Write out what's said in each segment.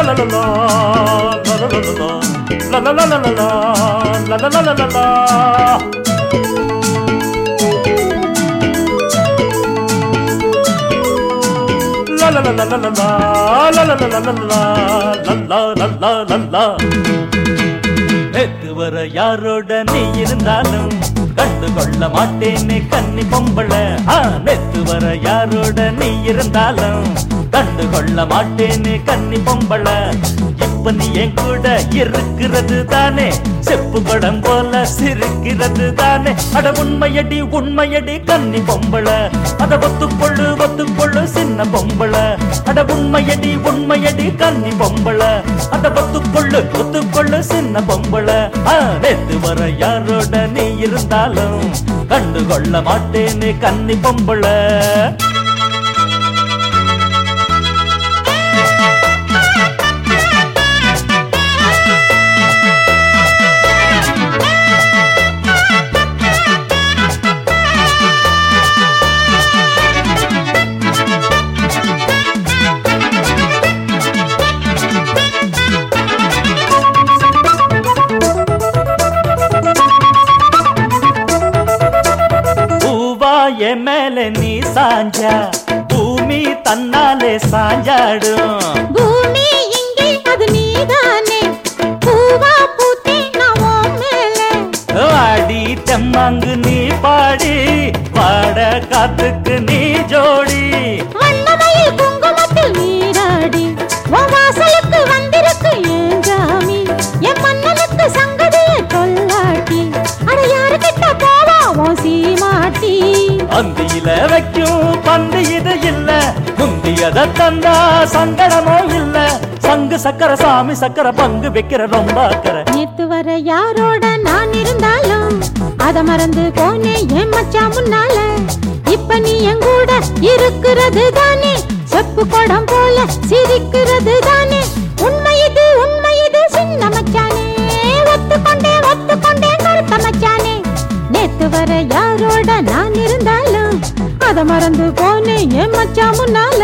நேத்து வர யாரோட நீ இருந்தாலும் கண்டு கொள்ள மாட்டேனே கன்னி பொம்பள ஆ, நேத்து வர யாரோட நீ இருந்தாலும் கண்டு கொள்ள மாட்டேனே கன்னி பொம்பள இப்ப நீ என் கூட இருக்கிறது தானே செப்பு படம் போல சிரிக்கிறது தானே அட உண்மையடி உண்மையடி கன்னி பொம்பள அத ஒத்துக்கொள்ளு ஒத்துக்கொள்ளு சின்ன பொம்பள அட உண்மையடி உண்மையடி கன்னி பொம்பள அத ஒத்துக்கொள்ளு ஒத்துக்கொள்ளு சின்ன பொம்பள ஆ, நேத்து வர யாரோட நீ இருந்தாலும் கண்டு கொள்ள மாட்டேனே கன்னி பொம்பள பூவா என் மேல நீ சாஞ்சா பூமி தன்னாலே சாஞ்சாடும் பூமி இங்கே அது நீதானே பூவா பூத்தே நான் உன் மேலே வாடி தெம்மாங்கு நீ பாடி வாட காத்துக்கு நீ ஜோடி வண்ணமயில் குங்குமத்தில் நீராடி உன் வாசலுக்கு வந்திருக்கு ஏன் ஜாமி என் மன்னனுக்கு சங்கதிய கொல்லாட்டி அட யாரு கிட்ட போவா உன் சீமாட்டி அந்தியில வைக்கும் பந்து இது இல்ல முந்தியத தந்தா சங்கடமோ இல்ல சங்கு சக்கர சாமி சக்கர பங்கு வைக்கிற ரொம்ப அக்கறை நேத்து வர யாரோட நான் இருந்தாலும் அத மறந்து போனேன் என் மச்சான் முன்னால இப்ப நீ என் கூட இருக்கிறது தானே செப்பு குடம் போல சிரிக்கிறது தானே உண்மை இது உண்மை இது சின்ன மச்சானே ஒத்துக்கொண்டே ஒத்துக்கொண்டே கருத்த மச்சானே நேத்து வர யாரோட நான் இருந்தாலும் அத மறந்து போனேன் என் மச்சான் முன்னால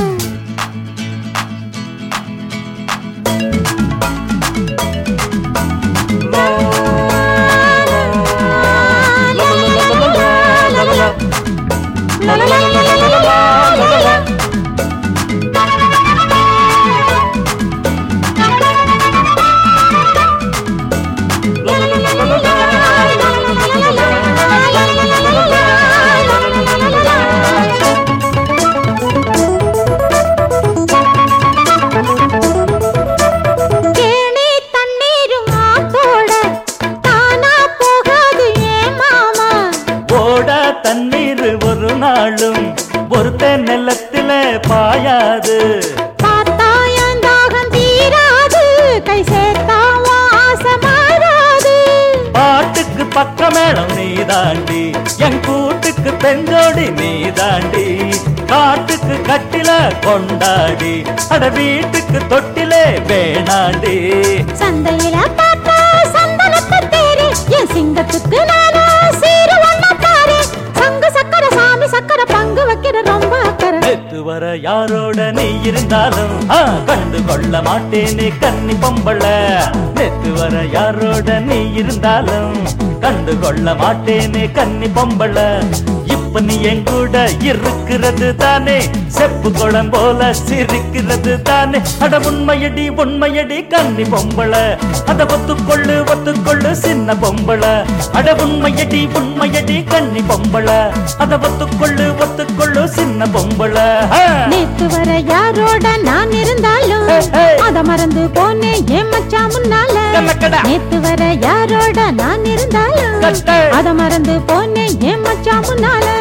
கேணி தண்ணீரும் ஆத்தோட தானா போகாது ஏன் மாமா ஓட தண்ணீர் ஒரு நாளும் ஒருத்த நிலத்தில பாயாது பார்த்தாயன் தாகம் தீராது கை சேர்த்தாவா ஆசை மாறாது பாட்டுக்கு பக்க மேடம் நீ தாண்டி என் கூட்டுக்கு பெஞ்சோடி நீ தாண்டி காட்டுக்கு கட்டில கொண்டாடி அட வீட்டுக்கு தொட்டிலே வேணாண்டி சந்தையில பார்த்தா சந்தனத்தை தேரி என் சிங்கத்துக்கு நானா சீரு ஒண்ணா பாரு சங்கு சக்கர சாமி சக்கர பங்கு வைக்கிற ரொம்ப அக்கறை நேத்து வர யாரோட நீ இருந்தாலும் ஆ, கண்டு கொள்ள மாட்டேனே கன்னி பொம்பள நேத்து வர யாரோட நீ இருந்தாலும் கண்டு கொள்ள மாட்டேனே கன்னி பொம்பள இப்ப நீ என் கூட இருக்கிறது தானே செப்பு குளம் போல சிரிக்கிறது தானே அட உண்மையடி உண்மையடி கன்னி பொம்பள அத ஒத்துக்கொள்ளு ஒத்துக்கொள்ளு சின்ன பொம்பள அட உண்மையடி உண்மையடி கன்னி பொம்பள அத ஒத்துக்கொள்ளு ஒத்துக்கொள்ளு சின்ன பொம்பள ஆ. நேத்து வர யாரோட நான் இருந்தாலும் ஹே, ஹே. அத மறந்து போனேன் என் மச்சான் முன்னால கண்ணக்கடா. நேத்து வர யாரோட நான் இருந்தாலும் கட்டை. அத மறந்து போனேன் என் மச்சான் முன்னால